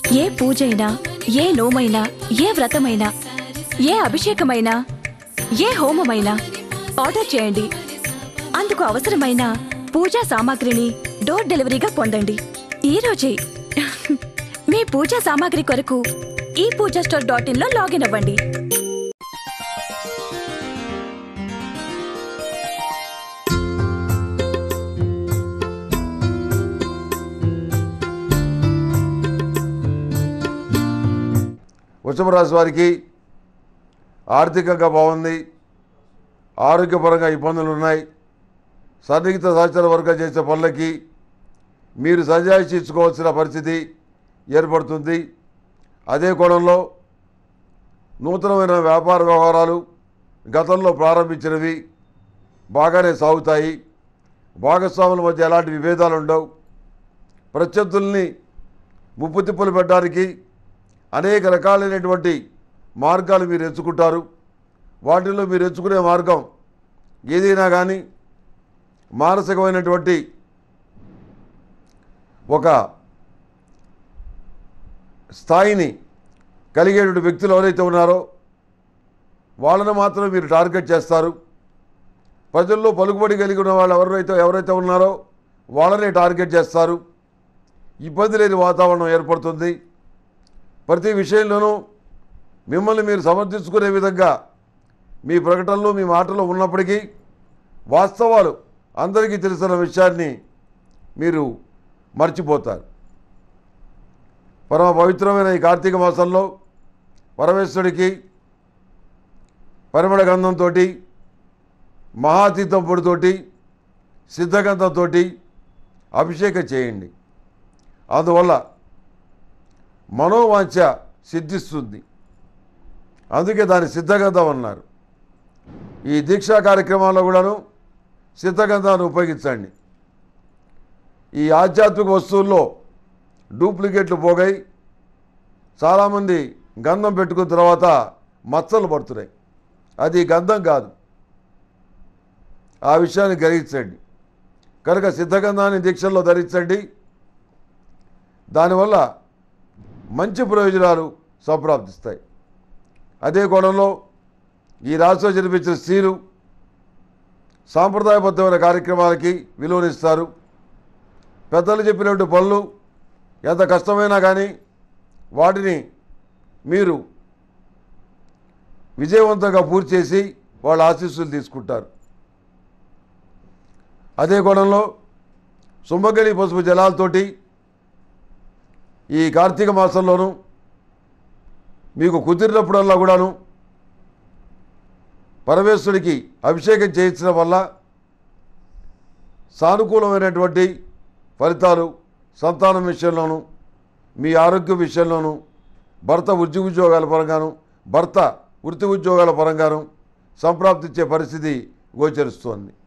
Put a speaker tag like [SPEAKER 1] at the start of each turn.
[SPEAKER 1] ఏ పూజైనా ఏ నోమైనా ఏ వ్రతమైనా ఏ అభిషేకమైనా ఏ హోమమైనా ఆర్డర్ చేయండి అందుకు అవసరమైన పూజా సామాగ్రిని డోర్ డెలివరీగా పొందండి ఈ రోజే మీ పూజా సామాగ్రి కొరకు ఈ పూజా స్టోర్ డాట్ ఇన్ లో లాగిన్ అవ్వండి
[SPEAKER 2] వృషభ రాశి వారికి ఆర్థికంగా బాగుంది ఆరోగ్యపరంగా ఇబ్బందులు ఉన్నాయి సన్నిహిత సహచర వర్గం చేసే పనులకి మీరు సంజాయిషి ఇచ్చుకోవాల్సిన పరిస్థితి ఏర్పడుతుంది అదే కోణంలో నూతనమైన వ్యాపార వ్యవహారాలు గతంలో ప్రారంభించినవి బాగానే సాగుతాయి భాగస్వాముల మధ్య ఎలాంటి విభేదాలు ఉండవు ప్రత్యర్థుల్ని ముప్పు తిప్పులు పెట్టడానికి అనేక రకాలైనటువంటి మార్గాలు మీరు ఎంచుకుంటారు వాటిల్లో మీరు ఎంచుకునే మార్గం ఏదైనా కానీ మానసికమైనటువంటి ఒక స్థాయిని కలిగేటువంటి వ్యక్తులు ఎవరైతే ఉన్నారో వాళ్ళను మాత్రం మీరు టార్గెట్ చేస్తారు ప్రజల్లో పలుకుబడి కలిగి ఉన్న వాళ్ళు ఎవరైతే ఎవరైతే ఉన్నారో వాళ్ళనే టార్గెట్ చేస్తారు ఇబ్బంది లేని వాతావరణం ఏర్పడుతుంది ప్రతి విషయంలోనూ మిమ్మల్ని మీరు సమర్థించుకునే విధంగా మీ ప్రకటనలు మీ మాటలు ఉన్నప్పటికీ వాస్తవాలు అందరికీ తెలిసిన విషయాన్ని మీరు మర్చిపోతారు పరమ పవిత్రమైన ఈ కార్తీక మాసంలో పరమేశ్వరుడికి పరిమళ గంధంతో మహాతీతం పొడితోటి సిద్ధగంధంతో అభిషేకం చేయండి అందువల్ల మనోవాంఛ సిద్ధిస్తుంది అందుకే దాన్ని సిద్ధగంధం అన్నారు ఈ దీక్షా కార్యక్రమాల్లో కూడాను సిద్ధగంధాన్ని ఉపయోగించండి ఈ ఆధ్యాత్మిక వస్తువుల్లో డూప్లికేట్లు పోగాయి చాలామంది గంధం పెట్టుకున్న తర్వాత మచ్చలు పడుతున్నాయి అది గంధం కాదు ఆ విషయాన్ని గ్రహించండి కనుక సిద్ధగంధాన్ని దీక్షల్లో ధరించండి దానివల్ల మంచి ప్రయోజనాలు సంప్రాప్తిస్తాయి అదే కోణంలో ఈ రాష్ట్రంలో జన్మించిన స్త్రీలు సాంప్రదాయబద్ధమైన కార్యక్రమాలకి విలువనిస్తారు పెద్దలు చెప్పినటువంటి పనులు ఎంత కష్టమైనా కానీ వాటిని మీరు విజయవంతంగా పూర్తి చేసి వాళ్ళ ఆశీస్సులు తీసుకుంటారు అదే కోణంలో సుమ్మగలి పసుపు జలాలతోటి ఈ కార్తీక మాసంలోనూ మీకు కుదిరినప్పుడల్లా కూడాను పరమేశ్వరుడికి అభిషేకం చేయించడం వల్ల సానుకూలమైనటువంటి ఫలితాలు సంతానం విషయంలోనూ మీ ఆరోగ్యం విషయంలోనూ భర్త వృత్తి ఉద్యోగాల పరంగాను భర్త వృత్తి ఉద్యోగాల పరంగాను సంప్రాప్తించే పరిస్థితి గోచరిస్తోంది